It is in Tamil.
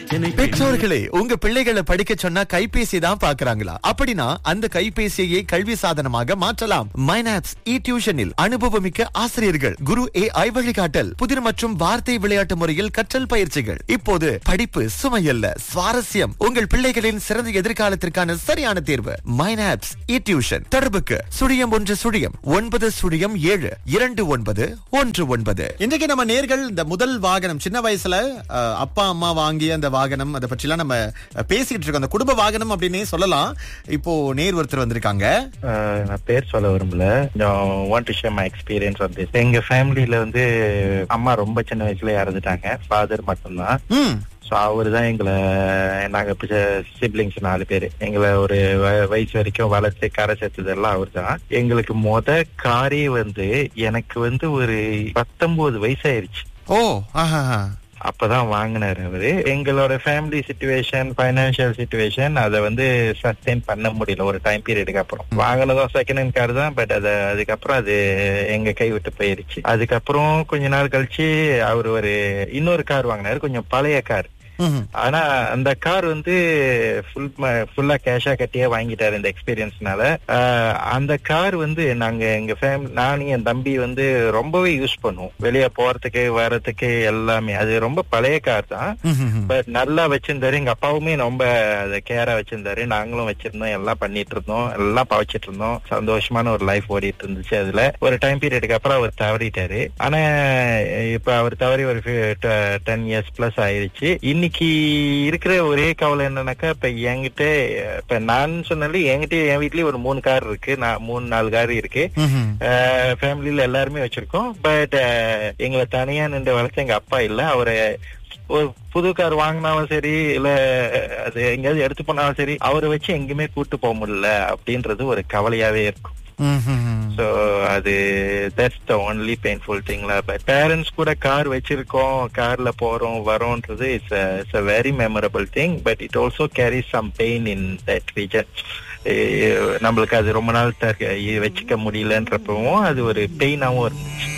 பெற்றோர்களே உங்க பிள்ளைகளை படிக்க சொன்னா கைபேசி தான் பாக்குறாங்களா அப்படின்னா அந்த கைபேசியை கல்வி சாதனமாக மாற்றலாம் மைனாப்ஸ் இ டியூஷனில் அனுபவமிக்க ஆசிரியர்கள் குரு ஏ ஐ வழிகாட்டல் புதிர் மற்றும் வார்த்தை விளையாட்டு முறையில் கற்றல் பயிற்சிகள் இப்போது படிப்பு சுமையல்ல சுவாரஸ்யம் உங்கள் பிள்ளைகளின் சிறந்த எதிர்காலத்திற்கான சரியான தேர்வு மைனாப்ஸ் இ டியூஷன் தொடர்புக்கு சுழியம் ஒன்று சுழியம் ஒன்பது சுழியம் ஏழு இரண்டு ஒன்பது ஒன்று ஒன்பது இன்றைக்கு நம்ம நேர்கள் இந்த முதல் வாகனம் சின்ன வயசுல அஹ், அப்பா அம்மா வாங்கிய அந்த வாகனம் அதை பற்றிலாம் நம்ம அஹ், பேசிக்கிட்டு இருக்கோம் அந்த குடும்ப வாகனம் அப்படின்னே சொல்லலாம் இப்போ நேர் ஒருத்தர் வந்திருக்காங்க ஆஹ் நான் பேர் சொல்ல விரும்பல want to share my experience on this எங்க ஃபேமிலியில வந்து அம்மா ரொம்ப சின்ன வயசுல இறந்துட்டாங்க ஃபாதர் மட்டும்தான் ம் ஸோ அவர் தான் எங்களை நாங்க சிப்ளிங்ஸ் நாலு பேர் எங்களை ஒரு வ- வயசு வரைக்கும் வளர்த்து கரை சேர்த்தது எல்லாம் அவர் தான் எங்களுக்கு மொத காரே வந்து எனக்கு வந்து ஒரு பத்தொன்பது வயசு ஆயிருச்சு ஓ ஆஹா அப்பதான் வாங்கினாரு அவரு எங்களோட ஃபேமிலி சுச்சுவேஷன் ஃபைனான்சியல் சுச்சுவேஷன் அதை வந்து சஸ்டெயின் பண்ண முடியல ஒரு டைம் பீரியடுக்கு அப்புறம் வாங்கினதும் செகண்ட் ஹேண்ட் கார் தான் பட் அது அதுக்கப்புறம் அது எங்க கை விட்டு போயிருச்சு அதுக்கப்புறம் கொஞ்ச நாள் கழிச்சு அவர் ஒரு இன்னொரு கார் வாங்கினாரு கொஞ்சம் பழைய கார் ம்ஹும். ஆனா அந்த கார் வந்து ஃபுல் ஃபுல்லா கேஷா கட்டியே வாங்கிட்டாரு இந்த எக்ஸ்பீரியன்ஸ்னால அந்த கார் வந்து நாங்க எங்க ஃபேமிலி நானும் என் தம்பி வந்து ரொம்பவே யூஸ் பண்ணுவோம் வெளியே போறதுக்கு வர்றதுக்கு எல்லாமே அது ரொம்ப பழைய கார் தான் ம்ஹும். பட் நல்லா வச்சிருந்தாரு எங்க அப்பாவுமே ரொம்ப அதை கேரா வச்சிருந்தாரு நாங்களும் வச்சிருந்தோம் எல்லாம் பண்ணிட்டு இருந்தோம் எல்லாம் பவச்சிட்டு இருந்தோம் சந்தோஷமான ஒரு லைஃப் ஓடிட்டு இருந்துச்சு அதுல ஒரு டைம் பீரியடுக்கு அப்புறம் அவர் தவறிட்டாரு ஆனா இப்ப அவர் தவறி ஒரு டென் இயர்ஸ் பிளஸ் ஆயிருச்சு இன்னைக்கு இருக்கிற ஒரே கவலை என்னன்னாக்கா இப்ப என்கிட்ட இப்ப நான் சொன்னாலே என்கிட்ட என் வீட்லயே ஒரு மூணு கார் இருக்கு நான் மூணு நாலு கார் இருக்கு ம்ஹும். ஃபேமிலியில எல்லாருமே வச்சிருக்கோம் பட் எங்களை தனியா நின்று வளர்த்த எங்க அப்பா இல்ல அவரை ஒரு புது கார் வாங்கினாலும் சரி இல்ல அது எங்கேயாவது எடுத்து போனாலும் சரி அவரை வச்சு எங்கேயுமே கூட்டு போக முடியல அப்படின்றது ஒரு கவலையாவே இருக்கும் ம்ஹும். சோ அது தட்ஸ் த ஒன்லி பெயின்ஃபுல் திங்ல பட் பேரண்ட்ஸ் கூட கார் வச்சிருக்கோம் கார்ல போறோம் வரோன்றது it's it's a very memorable thing but it also carry some pain in that region நம்மளுக்கு அது ரொம்ப நாள் தர- வச்சுக்க முடியலன்றப்பவும் அது ஒரு பெயினாவும் இருந்துச்சு